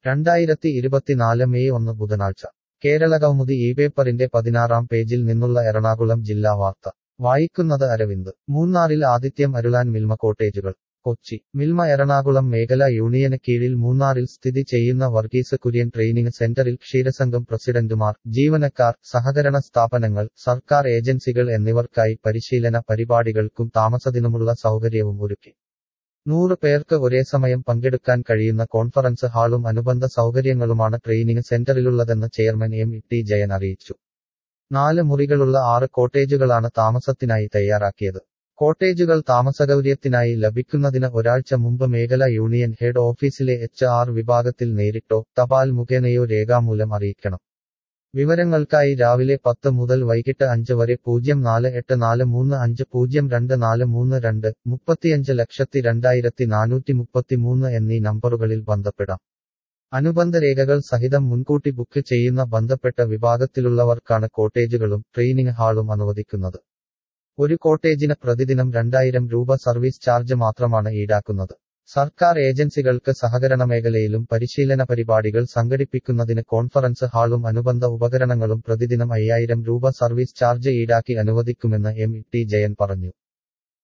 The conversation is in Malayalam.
രണ്ടായിരത്തി ഇരുപത്തിനാല് മെയ് ഒന്ന് ബുധനാഴ്ച കേരളകൗമുദി ഈ പേപ്പറിന്റെ പതിനാറാം പേജിൽ നിന്നുള്ള എറണാകുളം ജില്ലാ വാർത്ത വായിക്കുന്നത് അരവിന്ദ് മൂന്നാറിൽ ആദിത്യം അരുളാൻ മിൽമ കോട്ടേജുകൾ കൊച്ചി മിൽമ എറണാകുളം മേഖല യൂണിയന് കീഴിൽ മൂന്നാറിൽ സ്ഥിതി ചെയ്യുന്ന വർഗീസ് കുര്യൻ ട്രെയിനിങ് സെന്ററിൽ ക്ഷീരസംഘം പ്രസിഡന്റുമാർ ജീവനക്കാർ സഹകരണ സ്ഥാപനങ്ങൾ സർക്കാർ ഏജൻസികൾ എന്നിവർക്കായി പരിശീലന പരിപാടികൾക്കും താമസത്തിനുമുള്ള സൗകര്യവും ഒരുക്കി നൂറ് പേർക്ക് ഒരേ സമയം പങ്കെടുക്കാൻ കഴിയുന്ന കോൺഫറൻസ് ഹാളും അനുബന്ധ സൗകര്യങ്ങളുമാണ് ട്രെയിനിങ് സെന്ററിലുള്ളതെന്ന് ചെയർമാൻ എം ടി ജയൻ അറിയിച്ചു നാല് മുറികളുള്ള ആറ് കോട്ടേജുകളാണ് താമസത്തിനായി തയ്യാറാക്കിയത് കോട്ടേജുകൾ താമസസൗകര്യത്തിനായി ലഭിക്കുന്നതിന് ഒരാഴ്ച മുമ്പ് മേഖല യൂണിയൻ ഹെഡ് ഓഫീസിലെ എച്ച് ആർ വിഭാഗത്തിൽ നേരിട്ടോ തപാൽ മുഖേനയോ രേഖാമൂലം അറിയിക്കണം വിവരങ്ങൾക്കായി രാവിലെ പത്ത് മുതൽ വൈകിട്ട് അഞ്ച് വരെ പൂജ്യം നാല് എട്ട് നാല് മൂന്ന് അഞ്ച് പൂജ്യം രണ്ട് നാല് മൂന്ന് രണ്ട് മുപ്പത്തിയഞ്ച് ലക്ഷത്തി രണ്ടായിരത്തി നാനൂറ്റി മുപ്പത്തിമൂന്ന് എന്നീ നമ്പറുകളിൽ ബന്ധപ്പെടാം അനുബന്ധ രേഖകൾ സഹിതം മുൻകൂട്ടി ബുക്ക് ചെയ്യുന്ന ബന്ധപ്പെട്ട വിഭാഗത്തിലുള്ളവർക്കാണ് കോട്ടേജുകളും ട്രെയിനിങ് ഹാളും അനുവദിക്കുന്നത് ഒരു കോട്ടേജിന് പ്രതിദിനം രണ്ടായിരം രൂപ സർവീസ് ചാർജ് മാത്രമാണ് ഈടാക്കുന്നത് സർക്കാർ ഏജൻസികൾക്ക് സഹകരണ മേഖലയിലും പരിശീലന പരിപാടികൾ സംഘടിപ്പിക്കുന്നതിന് കോൺഫറൻസ് ഹാളും അനുബന്ധ ഉപകരണങ്ങളും പ്രതിദിനം അയ്യായിരം രൂപ സർവീസ് ചാർജ് ഈടാക്കി അനുവദിക്കുമെന്ന് എം ടി ജയൻ പറഞ്ഞു